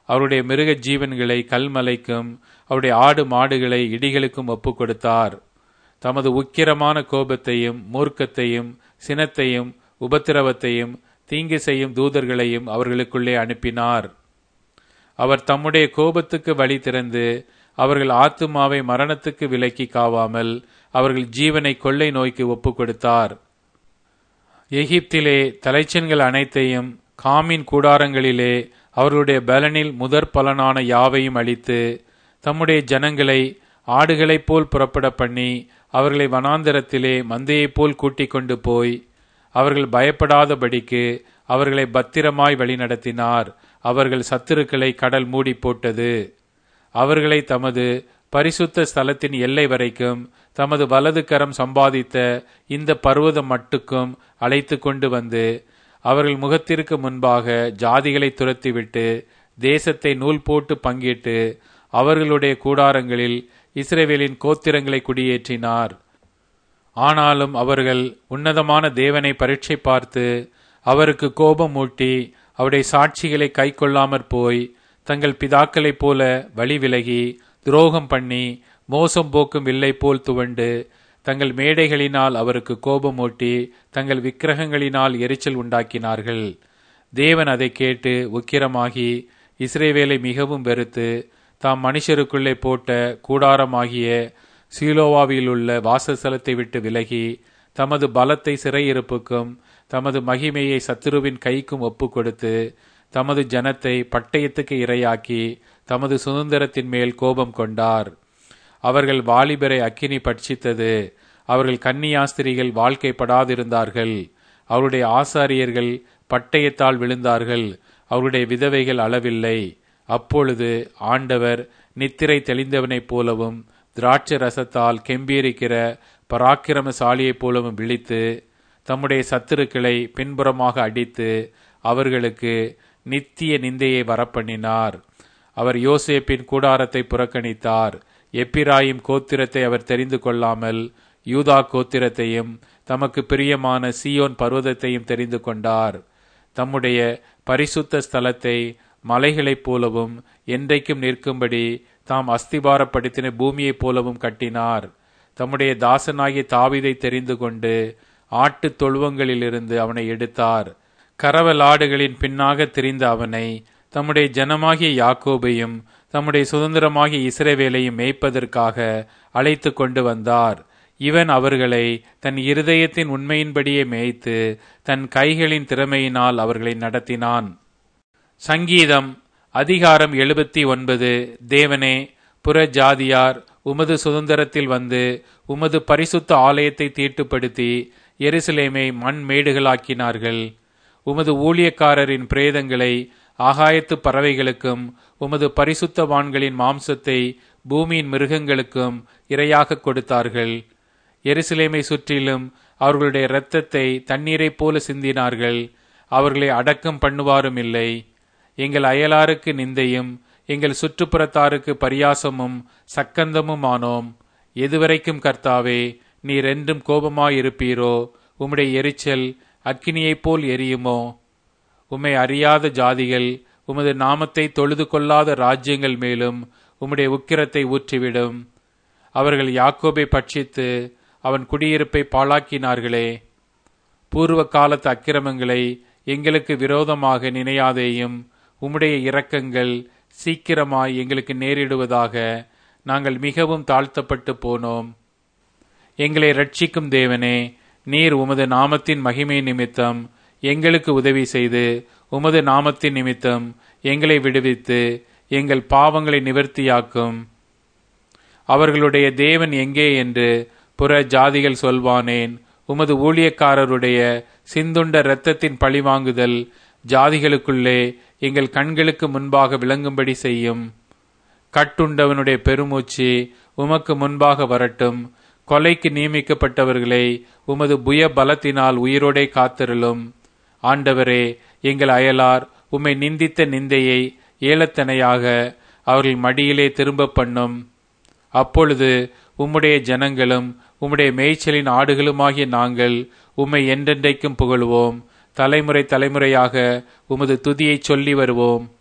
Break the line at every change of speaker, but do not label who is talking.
அவருடைய மிருக ஜீவன்களை கல்மலைக்கும் அவருடைய ஆடு மாடுகளை இடிகளுக்கும் ஒப்பு கொடுத்தார் தமது உக்கிரமான கோபத்தையும் மூர்க்கத்தையும் சினத்தையும் உபத்திரவத்தையும் தீங்கு செய்யும் தூதர்களையும் அவர்களுக்குள்ளே அனுப்பினார் அவர் தம்முடைய கோபத்துக்கு வழி திறந்து அவர்கள் ஆத்துமாவை மரணத்துக்கு விலக்கி காவாமல் அவர்கள் ஜீவனை கொள்ளை நோய்க்கு ஒப்பு கொடுத்தார் எகிப்திலே தலைச்சன்கள் அனைத்தையும் காமின் கூடாரங்களிலே அவர்களுடைய பலனில் முதற் பலனான யாவையும் அளித்து தம்முடைய ஜனங்களை ஆடுகளைப் போல் புறப்பட பண்ணி அவர்களை வனாந்தரத்திலே மந்தையைப் போல் கூட்டிக் கொண்டு போய் அவர்கள் பயப்படாதபடிக்கு அவர்களை பத்திரமாய் வழிநடத்தினார் அவர்கள் சத்துருக்களை கடல் மூடி போட்டது அவர்களை தமது பரிசுத்த ஸ்தலத்தின் எல்லை வரைக்கும் தமது வலது கரம் சம்பாதித்த இந்த பர்வதம் மட்டுக்கும் அழைத்து கொண்டு வந்து அவர்கள் முகத்திற்கு முன்பாக ஜாதிகளை துரத்திவிட்டு தேசத்தை நூல் போட்டு பங்கிட்டு அவர்களுடைய கூடாரங்களில் இஸ்ரேவேலின் கோத்திரங்களை குடியேற்றினார் ஆனாலும் அவர்கள் உன்னதமான தேவனை பரீட்சை பார்த்து அவருக்கு கோபம் மூட்டி அவருடைய சாட்சிகளை கை கொள்ளாமற் போய் தங்கள் பிதாக்களைப் போல வழி விலகி துரோகம் பண்ணி மோசம் போக்கும் வில்லை போல் துவண்டு தங்கள் மேடைகளினால் அவருக்கு கோபமூட்டி தங்கள் விக்கிரகங்களினால் எரிச்சல் உண்டாக்கினார்கள் தேவன் அதை கேட்டு உக்கிரமாகி இஸ்ரேவேலை மிகவும் வெறுத்து தாம் மனுஷருக்குள்ளே போட்ட கூடாரமாகிய சீலோவாவில் உள்ள வாசஸ்தலத்தை விட்டு விலகி தமது பலத்தை சிறையிருப்புக்கும் தமது மகிமையை சத்துருவின் கைக்கும் ஒப்பு கொடுத்து தமது ஜனத்தை பட்டயத்துக்கு இரையாக்கி தமது சுதந்திரத்தின் மேல் கோபம் கொண்டார் அவர்கள் வாலிபரை அக்கினி பட்சித்தது அவர்கள் கன்னியாஸ்திரிகள் வாழ்க்கைப்படாதிருந்தார்கள் அவருடைய ஆசாரியர்கள் பட்டயத்தால் விழுந்தார்கள் அவருடைய விதவைகள் அளவில்லை அப்பொழுது ஆண்டவர் நித்திரை தெளிந்தவனைப் போலவும் திராட்சை ரசத்தால் கெம்பீரிக்கிற பராக்கிரமசாலியைப் போலவும் விழித்து தம்முடைய சத்துருக்களை பின்புறமாக அடித்து அவர்களுக்கு நித்திய நிந்தையை வரப்பண்ணினார் அவர் யோசேப்பின் கூடாரத்தை புறக்கணித்தார் எப்பிராயிம் கோத்திரத்தை அவர் தெரிந்து கொள்ளாமல் யூதா கோத்திரத்தையும் தமக்கு பிரியமான சியோன் பர்வதத்தையும் தெரிந்து கொண்டார் தம்முடைய பரிசுத்த ஸ்தலத்தை மலைகளைப் போலவும் என்றைக்கும் நிற்கும்படி தாம் அஸ்திபாரப்படுத்தின பூமியைப் போலவும் கட்டினார் தம்முடைய தாசனாகிய தாவிதை தெரிந்து கொண்டு ஆட்டுத் தொழுவங்களிலிருந்து அவனை எடுத்தார் கரவலாடுகளின் பின்னாக திரிந்த அவனை தம்முடைய ஜனமாகிய யாக்கோபையும் தம்முடைய சுதந்திரமாகிய இஸ்ரவேலையும் மேய்ப்பதற்காக அழைத்து கொண்டு வந்தார் இவன் அவர்களை தன் இருதயத்தின் உண்மையின்படியே மேய்த்து தன் கைகளின் திறமையினால் அவர்களை நடத்தினான் சங்கீதம் அதிகாரம் எழுபத்தி ஒன்பது தேவனே புற ஜாதியார் உமது சுதந்திரத்தில் வந்து உமது பரிசுத்த ஆலயத்தை தீட்டுப்படுத்தி எருசலேமை மண் மேடுகளாக்கினார்கள் உமது ஊழியக்காரரின் பிரேதங்களை ஆகாயத்து பறவைகளுக்கும் உமது பரிசுத்தவான்களின் மாம்சத்தை பூமியின் மிருகங்களுக்கும் இரையாக கொடுத்தார்கள் எருசலேமை சுற்றிலும் அவர்களுடைய இரத்தத்தை தண்ணீரைப் போல சிந்தினார்கள் அவர்களை அடக்கம் பண்ணுவாரும் இல்லை எங்கள் அயலாருக்கு நிந்தையும் எங்கள் சுற்றுப்புறத்தாருக்கு பரியாசமும் சக்கந்தமும் ஆனோம் எதுவரைக்கும் கர்த்தாவே நீர் என்றும் கோபமாயிருப்பீரோ உம்முடைய எரிச்சல் அக்கினியைப் போல் எரியுமோ உம்மை அறியாத ஜாதிகள் உமது நாமத்தை தொழுது கொள்ளாத ராஜ்யங்கள் மேலும் உம்முடைய உக்கிரத்தை ஊற்றிவிடும் அவர்கள் யாக்கோபை பட்சித்து அவன் குடியிருப்பை பாழாக்கினார்களே பூர்வ காலத்து அக்கிரமங்களை எங்களுக்கு விரோதமாக நினையாதேயும் உம்முடைய இரக்கங்கள் சீக்கிரமாய் எங்களுக்கு நேரிடுவதாக நாங்கள் மிகவும் தாழ்த்தப்பட்டு போனோம் எங்களை ரட்சிக்கும் தேவனே நீர் உமது நாமத்தின் மகிமை நிமித்தம் எங்களுக்கு உதவி செய்து உமது நாமத்தின் நிமித்தம் எங்களை விடுவித்து எங்கள் பாவங்களை நிவர்த்தியாக்கும் அவர்களுடைய தேவன் எங்கே என்று புற ஜாதிகள் சொல்வானேன் உமது ஊழியக்காரருடைய சிந்துண்ட இரத்தத்தின் பழிவாங்குதல் ஜாதிகளுக்குள்ளே எங்கள் கண்களுக்கு முன்பாக விளங்கும்படி செய்யும் கட்டுண்டவனுடைய பெருமூச்சு உமக்கு முன்பாக வரட்டும் கொலைக்கு நியமிக்கப்பட்டவர்களை உமது புய பலத்தினால் உயிரோடே காத்திருளும் ஆண்டவரே எங்கள் அயலார் உம்மை நிந்தித்த நிந்தையை ஏலத்தனையாக அவர்கள் மடியிலே திரும்ப பண்ணும் அப்பொழுது உம்முடைய ஜனங்களும் உம்முடைய மேய்ச்சலின் ஆடுகளுமாகிய நாங்கள் உம்மை என்றென்றைக்கும் புகழுவோம் தலைமுறை தலைமுறையாக உமது துதியை சொல்லி வருவோம்